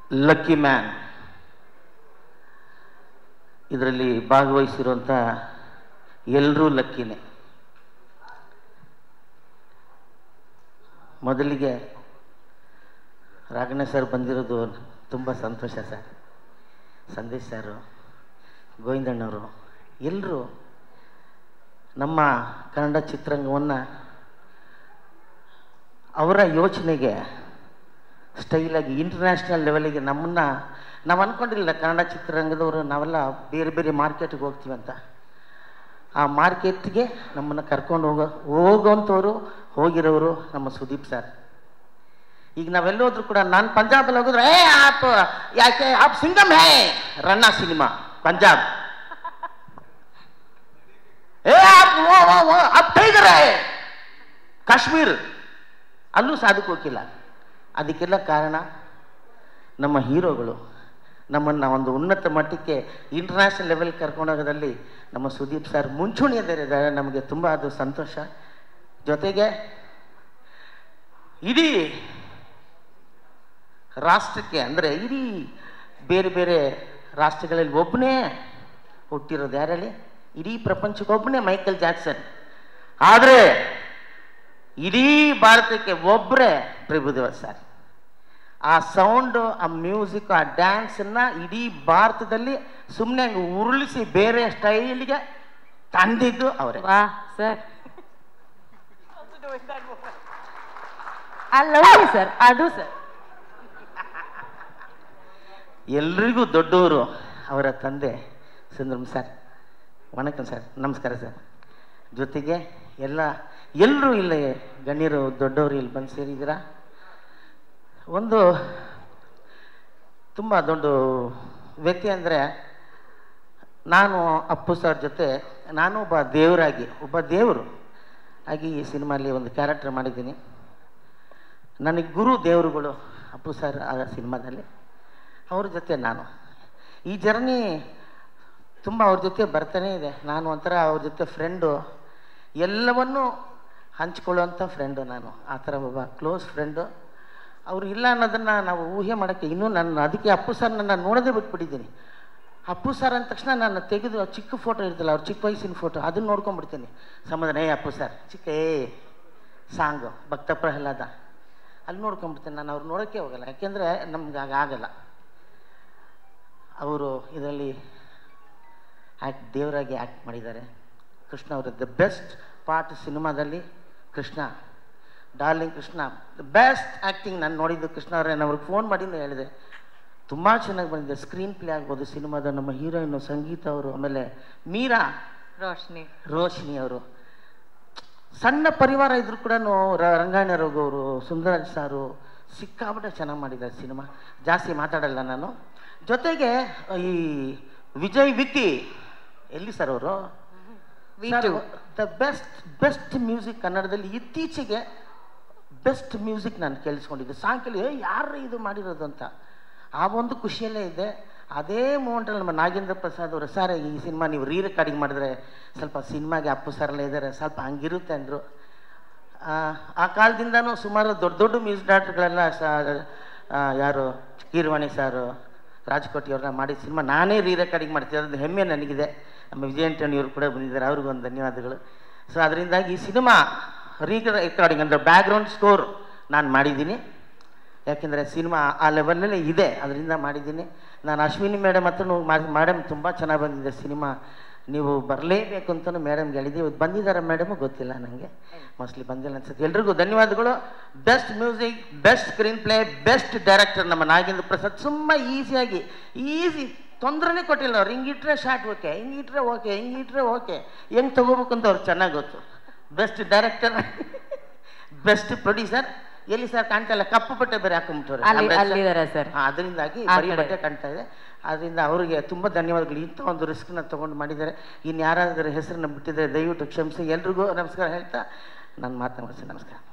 Lucky man ಇದರಲ್ಲಿ ಭಾಗವಹಿಸಿರುವಂಥ ಎಲ್ಲರೂ ಲಕ್ಕಿನೇ ಮೊದಲಿಗೆ ರಾಘಣ್ಣ ಸರ್ ಬಂದಿರೋದು ತುಂಬ ಸಂತೋಷ ಸರ್ ಸಂದೇಶ್ ಸರು ಗೋವಿಂದಣ್ಣವರು ಎಲ್ಲರೂ ನಮ್ಮ ಕನ್ನಡ ಚಿತ್ರರಂಗವನ್ನು ಅವರ ಯೋಚನೆಗೆ ಸ್ಟೈಲಾಗಿ ಇಂಟರ್ನ್ಯಾಷನಲ್ ಲೆವೆಲಿಗೆ ನಮ್ಮನ್ನು ನಾವು ಅಂದ್ಕೊಂಡಿಲ್ಲ ಕನ್ನಡ ಚಿತ್ರರಂಗದವರು ನಾವೆಲ್ಲ ಬೇರೆ ಬೇರೆ ಮಾರ್ಕೆಟ್ಗೆ ಹೋಗ್ತೀವಿ ಅಂತ ಆ ಮಾರ್ಕೆಟ್ಗೆ ನಮ್ಮನ್ನು ಕರ್ಕೊಂಡು ಹೋಗೋ ಹೋಗೋವಂಥವ್ರು ಹೋಗಿರೋರು ನಮ್ಮ ಸುದೀಪ್ ಸರ್ ಈಗ ನಾವೆಲ್ಲೋದ್ರೂ ಕೂಡ ನಾನು ಪಂಜಾಬಲ್ಲಿ ಹೋಗಿದ್ರೆ ಏ ಆಪ್ ಯಾಕೆ ಆಪ್ ಸಿಂಗಮ್ ಹೇ ರನ್ನ ಸಿನಿಮಾ ಪಂಜಾಬ್ ಏ ಆಪ್ ಓ ಓ ಓ ಆಪ್ ಟೈಗರ್ ಹೇ ಕಾಶ್ಮೀರ್ ಅಲ್ಲೂ ಸಾಧಕ್ಕೆ ಹೋಗಿಲ್ಲ ಅದಕ್ಕೆಲ್ಲ ಕಾರಣ ನಮ್ಮ ಹೀರೋಗಳು ನಮ್ಮನ್ನು ಒಂದು ಉನ್ನತ ಮಟ್ಟಕ್ಕೆ ಇಂಟರ್ನ್ಯಾಷನಲ್ ಲೆವೆಲ್ ಕರ್ಕೊಂಡೋಗೋದ್ರಲ್ಲಿ ನಮ್ಮ ಸುದೀಪ್ ಸರ್ ಮುಂಚೂಣಿಯಲ್ಲಿದ್ದಾರೆ ನಮಗೆ ತುಂಬ ಅದು ಸಂತೋಷ ಜೊತೆಗೆ ಇಡೀ ರಾಷ್ಟ್ರಕ್ಕೆ ಅಂದರೆ ಇಡೀ ಬೇರೆ ಬೇರೆ ರಾಷ್ಟ್ರಗಳಲ್ಲಿ ಒಬ್ಬನೇ ಹುಟ್ಟಿರೋದು ಯಾರಲ್ಲಿ ಇಡೀ ಪ್ರಪಂಚಕ್ಕೆ ಒಬ್ಬನೇ ಮೈಕಲ್ ಜಾಕ್ಸನ್ ಆದರೆ ಇಡೀ ಭಾರತಕ್ಕೆ ಒಬ್ಬರೇ ಪ್ರಭುದೇವ ಸರ್ ಆ ಸೌಂಡು ಆ ಮ್ಯೂಸಿಕ್ ಆ ಡ್ಯಾನ್ಸನ್ನ ಇಡೀ ಭಾರತದಲ್ಲಿ ಸುಮ್ಮನೆ ಹಂಗೆ ಉರುಳಿಸಿ ಬೇರೆ ಸ್ಟೈಲ್ಗೆ ತಂದಿದ್ದು ಅವರೇ ವಾ sir I love you sir ಅದು ಸರ್ ಎಲ್ರಿಗೂ ದೊಡ್ಡವರು ಅವರ ತಂದೆ ಸುಂದರಂ ಸರ್ ವಣಕಂ ಸರ್ ನಮಸ್ಕಾರ ಸರ್ ಜೊತೆಗೆ ಎಲ್ಲ ಎಲ್ಲರೂ ಇಲ್ಲಿ ಗಣ್ಯರು ದೊಡ್ಡವರು ಇಲ್ಲಿ ಬಂದು ಸೇರಿದ್ದೀರಾ ಒಂದು ತುಂಬ ದೊಡ್ಡ ವ್ಯಕ್ತಿ ಅಂದರೆ ನಾನು ಅಪ್ಪು ಸರ್ ಜೊತೆ ನಾನು ಒಬ್ಬ ದೇವರಾಗಿ ಒಬ್ಬ ದೇವರು ಆಗಿ ಈ ಸಿನಿಮಾಲಿ ಒಂದು ಕ್ಯಾರೆಕ್ಟರ್ ಮಾಡಿದ್ದೀನಿ ನನಗೆ ಗುರು ದೇವರುಗಳು ಅಪ್ಪು ಸರ್ ಆ ಸಿನಿಮಾದಲ್ಲಿ ಅವ್ರ ಜೊತೆ ನಾನು ಈ ಜರ್ನಿ ತುಂಬ ಅವ್ರ ಜೊತೆ ಬರ್ತಾನೇ ಇದೆ ನಾನು ಒಂಥರ ಅವ್ರ ಜೊತೆ ಫ್ರೆಂಡು ಎಲ್ಲವನ್ನೂ ಹಂಚ್ಕೊಳ್ಳುವಂಥ ಫ್ರೆಂಡು ನಾನು ಆ ಥರ ಒಬ್ಬ ಕ್ಲೋಸ್ ಫ್ರೆಂಡು ಅವರು ಇಲ್ಲ ಅನ್ನೋದನ್ನು ನಾವು ಊಹೆ ಮಾಡೋಕ್ಕೆ ಇನ್ನೂ ನನ್ನ ಅದಕ್ಕೆ ಅಪ್ಪು ಸರ್ ನನ್ನ ನೋಡೋದೇ ಬಿಟ್ಬಿಟ್ಟಿದ್ದೀನಿ ಅಪ್ಪು ಸರ್ ಅಂದ ತಕ್ಷಣ ನಾನು ತೆಗೆದು ಆ ಚಿಕ್ಕ ಫೋಟೋ ಇರ್ತಲ್ಲ ಅವ್ರ ಚಿಕ್ಕ ವಯಸ್ಸಿನ ಫೋಟೋ ಅದನ್ನು ನೋಡ್ಕೊಂಡ್ಬಿಡ್ತೀನಿ ಸಮಾಧಾನ ಏ ಅಪ್ಪು ಸರ್ ಚಿಕ್ಕ ಏ ಸಾಂಗು ಭಕ್ತ ಪ್ರಹ್ಲಾದ ಅಲ್ಲಿ ನೋಡ್ಕೊಂಡ್ಬಿಡ್ತೀನಿ ನಾನು ಅವ್ರು ನೋಡೋಕ್ಕೆ ಹೋಗಲ್ಲ ಯಾಕೆಂದರೆ ನಮ್ಗೆ ಆಗ ಆಗಲ್ಲ ಅವರು ಇದರಲ್ಲಿ ಆ್ಯಕ್ಟ್ ದೇವರಾಗಿ ಆ್ಯಕ್ಟ್ ಮಾಡಿದ್ದಾರೆ ಕೃಷ್ಣ ಅವರು ದ ಬೆಸ್ಟ್ ಪಾರ್ಟ್ ಸಿನಿಮಾದಲ್ಲಿ Krishna darling Krishna the best acting ನಾನು ನೋಡಿದ್ದು ಕೃಷ್ಣ ಅವರೇ ನಾನು ಅವ್ರಿಗೆ ಫೋನ್ ಮಾಡಿ ಹೇಳಿದೆ ತುಂಬ ಚೆನ್ನಾಗಿ ಬಂದಿದೆ ಸ್ಕ್ರೀನ್ ಪ್ಲೇ ಆಗ್ಬೋದು ಸಿನಿಮಾದ ನಮ್ಮ ಹೀರೋಯಿನ್ನು ಸಂಗೀತ ಅವರು ಆಮೇಲೆ ಮೀರಾ ರೋಶ್ನಿ ರೋಶಿನಿ ಅವರು ಸಣ್ಣ ಪರಿವಾರ ಇದ್ರು ಕೂಡ ರಂಗಾಯಣ ರಘು ಅವರು ಸುಂದರಾಜ್ ಸಾರು ಸಿಕ್ಕಾಪಟ್ಟೆ ಚೆನ್ನಾಗಿ ಮಾಡಿದ್ದಾರೆ ಸಿನಿಮಾ ಜಾಸ್ತಿ ಮಾತಾಡಲ್ಲ ನಾನು ಜೊತೆಗೆ ಈ ವಿಜಯ್ ವಿಕ್ಕಿ ಎಲ್ಲಿ ಸರ್ ಅವರು ದ ಬೆಸ್ಟ್ ಬೆಸ್ಟ್ ಮ್ಯೂಸಿಕ್ ಕನ್ನಡದಲ್ಲಿ ಇತ್ತೀಚೆಗೆ ಬೆಸ್ಟ್ ಮ್ಯೂಸಿಕ್ ನಾನು ಕೇಳಿಸ್ಕೊಂಡಿದ್ದೆ ಸಾಂಗ್ ಕೇಳಿ "ಏ, ಯಾರು ಇದು ಮಾಡಿರೋದು ಅಂತ ಆ ಒಂದು ಖುಷಿಯಲ್ಲೇ ಇದೆ ಅದೇ ಮೂಮೆಂಟಲ್ಲಿ ನಮ್ಮ ನಾಗೇಂದ್ರ ಪ್ರಸಾದ್ ಅವರು ಸರ್ ಈ ಸಿನಿಮಾ ನೀವು ರೀ ರೆಕಾರ್ಡಿಂಗ್ ಮಾಡಿದ್ರೆ ಸ್ವಲ್ಪ ಸಿನಿಮಾಗೆ ಅಪ್ಪು ಸರಲ್ಲ ಇದ್ದಾರೆ ಸ್ವಲ್ಪ ಹಂಗಿರುತ್ತೆ ಅಂದರು ಆ ಕಾಲದಿಂದನೂ ಸುಮಾರು ದೊಡ್ಡ ದೊಡ್ಡ ಮ್ಯೂಸಿಕ್ ಡೈರೆಕ್ಟರ್ಗಳೆಲ್ಲ ಸ ಆ, ಯಾರು ಕೀರ್ವಾಣಿ ಸಾರು ರಾಜ್ಕೋಟಿ ಅವ್ರನ್ನ ಮಾಡಿದ ಸಿನಿಮಾ ನಾನೇ ರೀ ರೆಕಾರ್ಡಿಂಗ್ ಮಾಡ್ತಿದ್ದೆ ಅದು ಹೆಮ್ಮೆ ನನಗಿದೆ ನಮ್ಮ ವಿಜಯಂಟಣಿ ಇವರು ಕೂಡ ಬಂದಿದ್ದಾರೆ ಅವ್ರಿಗೂ ಒಂದು ಧನ್ಯವಾದಗಳು ಸೊ ಅದರಿಂದಾಗಿ ಈ ಸಿನಿಮಾ ರೀ ರೆಕಾರ್ಡಿಂಗ್ ಅಂದರೆ ಬ್ಯಾಕ್ಗ್ರೌಂಡ್ ಸ್ಕೋರ್ ನಾನು ಮಾಡಿದ್ದೀನಿ ಯಾಕೆಂದರೆ ಸಿನಿಮಾ ಆ ಲೆವೆಲಲ್ಲೇ ಇದೆ ಅದರಿಂದ ಮಾಡಿದ್ದೀನಿ ನಾನು ಅಶ್ವಿನಿ ಮೇಡಮ್ ಹತ್ರ ಮೇಡಮ್ ತುಂಬ ಚೆನ್ನಾಗಿ ಬಂದಿದೆ ಸಿನಿಮಾ ನೀವು ಬರಲೇಬೇಕು ಅಂತಲೂ ಮೇಡಮ್ಗೆ ಹೇಳಿದ್ದೀವಿ ಬಂದಿದ್ದಾರೆ ಮೇಡಮು ಗೊತ್ತಿಲ್ಲ ನನಗೆ ಮೋಸ್ಟ್ಲಿ ಬಂದಿಲ್ಲ ಅನ್ಸುತ್ತೆ ಎಲ್ರಿಗೂ ಧನ್ಯವಾದಗಳು best music best screen play best director ನಮ್ಮ ನಾಗೇಂದ್ರ ಪ್ರಸಾದ್ ತುಂಬ ಈಸಿಯಾಗಿ ಈಸಿ ತೊಂದರೆನೇ ಕೊಟ್ಟಿಲ್ಲ ಅವ್ರು ಹಿಂಗಿಟ್ರೆ ಶಾರ್ಟ್ ಓಕೆ ಹಿಂಗಿಟ್ರೆ ಓಕೆ ಹಿಂಗಿಟ್ರೆ ಓಕೆ ಹೆಂಗೆ ತೊಗೋಬೇಕು ಅಂತ ಅವ್ರಿಗೆ ಚೆನ್ನಾಗಿ ಗೊತ್ತು ಬೆಸ್ಟ್ ಡೈರೆಕ್ಟರ್ ಬೆಸ್ಟ್ ಪ್ರೊಡ್ಯೂಸರ್ ಎಲ್ಲಿ ಸರ್ ಕಾಣ್ತಾ ಇಲ್ಲ ಕಪ್ಪು ಬಟ್ಟೆ ಬೇರೆ ಹಾಕೊಂಡ್ಬಿಟ್ಟವ್ರೆ ಅಲ್ಲಿ ನಮ್ಮ ಹೆಸರು- ಅಲ್ಲಿದ್ದಾರೆ ಸರ್ ಹಾ, ಅದರಿಂದಾಗಿ ಆ ಬರೀ ಕಡೆ. ಬಟ್ಟೆ ಕಾಣ್ತಾ ಇದೆ ಅದರಿಂದ ಅವರಿಗೆ ತುಂಬ ಧನ್ಯವಾದಗಳು ಇಂಥ ಒಂದು ರಿಸ್ಕ್ನ ತೊಗೊಂಡು ಮಾಡಿದ್ದಾರೆ ಇನ್ನು ಯಾರಾದರೂ ಹೆಸರನ್ನ ಬಿಟ್ಟಿದ್ರೆ ದಯವಿಟ್ಟು ಕ್ಷಮಿಸಿ ಎಲ್ರಿಗೂ ನಮಸ್ಕಾರ ಹೇಳ್ತಾ ನಾನು ಮಾತನಾಡ್ತೀನಿ ನಮಸ್ಕಾರ